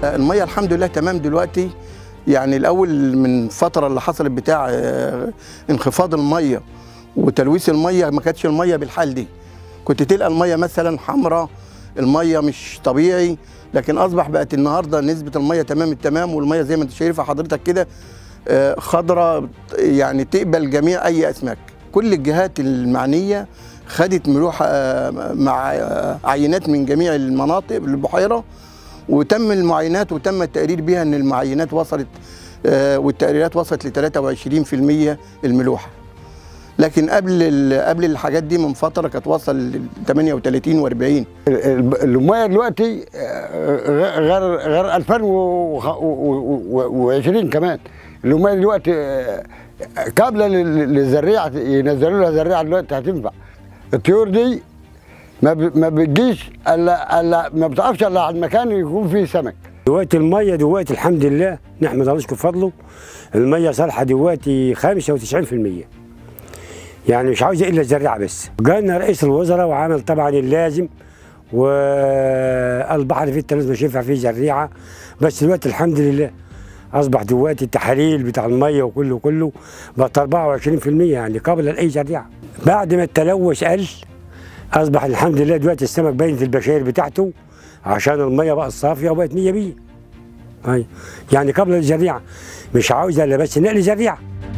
الميه الحمد لله تمام دلوقتي يعني الاول من فتره اللي حصلت بتاع آه، انخفاض الميه وتلويث الميه ما كانتش الميه بالحال دي كنت تلقى الميه مثلا حمراء الميه مش طبيعي لكن اصبح بقت النهارده نسبه الميه تمام التمام والميه زي ما انت شايفها حضرتك كده آه، خضراء يعني تقبل جميع اي اسماك كل الجهات المعنيه خدت ملوحه آه، مع آه، عينات من جميع المناطق البحيره وتم المعاينات وتم التقرير بها ان المعاينات وصلت آه، والتقريرات وصلت ل 23% الملوحه لكن قبل ال- قبل الحاجات دي من فتره كانت وصل ل 38 و40 ال- ال- الميه دلوقتي آه، غير غير 2020 كمان الميه دلوقتي آه، قابله لل- للزريعه ينزلوا لها زريعه دلوقتي هتنفع الطيور دي ما ب- ما بتجيش الا الا ما بتقفش الا على المكان يكون فيه سمك دلوقتي الميه دلوقتي الحمد لله نحمد الله نشكر فضله الميه صالحه دلوقتي 95% يعني مش عاوز الا الزراعه بس جانا رئيس الوزراء وعمل طبعا اللازم والبحر فيه التلوث مش ينفع فيه زريعه بس دلوقتي الحمد لله اصبح دلوقتي التحاليل بتاع الميه وكله كله بقت 24% يعني قابله لاي زريعه بعد ما التلوث قل اصبح الحمد لله دلوقتي السمك باينه البشاير بتاعته عشان الميه بقت صافيه وبقت 100 بيه أي. يعني قبل الزريعه مش عاوز الا بس نقل زريعه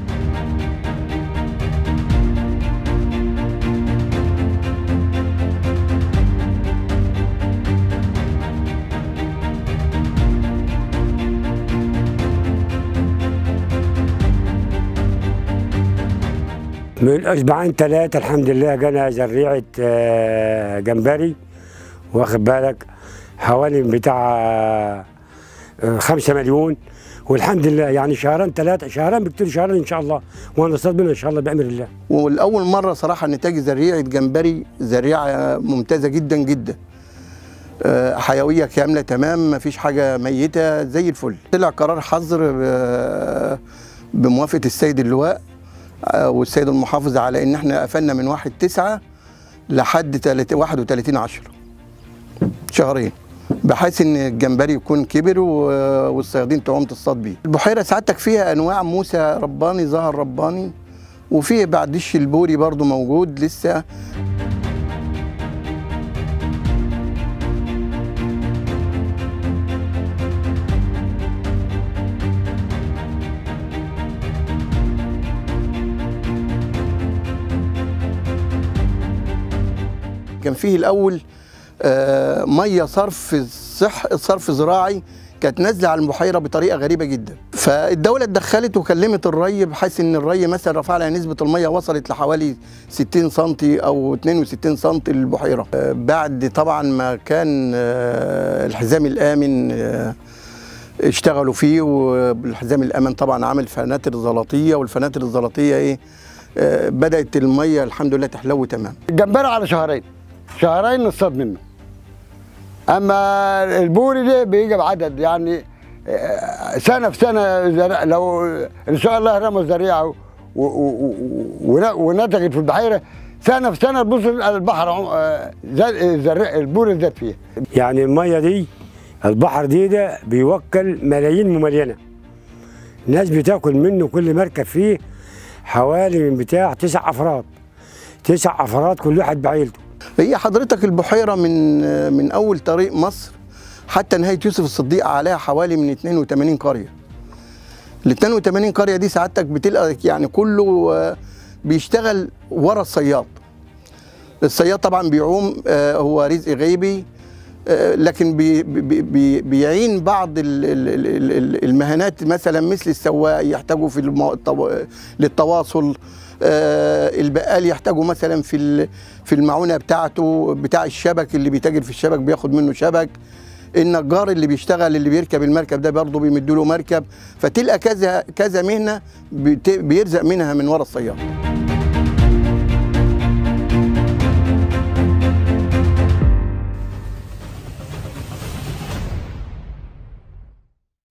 من اسبوعين ثلاثه الحمد لله جانا زريعه آه، جمبري واخد بالك حوالي بتاع آه، خمسة مليون والحمد لله يعني شهرين ثلاثة شهرين بكتير شهرين إن شاء الله وهنصطاد منها إن شاء الله بأمر الله والاول مره صراحه نتاج زريعه جمبري زريعه ممتازه جدا جدا آه، حيويه كامله تمام ما فيش حاجه ميته زي الفل طلع قرار حظر ب- بموافقه السيد اللواء آه، والسيد المحافظ على ان احنا قفلنا من 1 9 لحد 30 31 10 شهرين بحيث ان الجمبري يكون كبر و- والصيادين تقوم تصطاد بيه البحيره سعادتك فيها انواع موسى رباني ظهر رباني وفي بعدش البوري برضو موجود لسه كان فيه الاول آه، ميه صرف صح صرف زراعي كانت نازله على البحيره بطريقه غريبه جدا فالدوله اتدخلت وكلمت الري بحيث ان الري مثلا رفع لها نسبه الميه وصلت لحوالي 60 سم او 62 سم للبحيره آه، بعد طبعا ما كان آه، الحزام الامن آه، اشتغلوا فيه والحزام الامن طبعا عامل فناتر زلطيه والفناتر الزلطيه ايه آه، بدات الميه الحمد لله تحلو تمام الجمبري على شهرين شهرين نصطاد منه اما البوري ده بيجي بعدد يعني آه، سنه في سنه زرع- لو ان شاء الله رموا الزريعه و- و- و- ون- ونتجت في البحيره سنه في سنه تبص البحر عم- آه، زاد الزرع- البوري زاد فيها يعني المية دي البحر دي ده بيوكل ملايين مملينة ناس بتاكل منه كل مركب فيه حوالي من بتاع تسع أفراد تسع أفراد كل واحد بعيلته هي حضرتك البحيرة من من أول طريق مصر حتى نهاية يوسف الصديق عليها حوالي من 82 قرية ال 82 قرية دي سعادتك بتلقى يعني كله آه، بيشتغل ورا الصياد الصياد طبعا بيعوم آه، هو رزق غيبي آه، لكن بي بي بي بيعين بعض ال- ال- ال- ال- المهنات مثلا مثل السواق يحتاجوا في المو... التو- للتواصل آه، البقال يحتاجوا مثلا في ال- في المعونه بتاعته بتاع الشبك اللي بيتاجر في الشبك بياخد منه شبك النجار اللي بيشتغل اللي بيركب المركب ده برضه بيمدوا له مركب فتلقى كذا كذا مهنه بت- بيرزق منها من ورا الصياد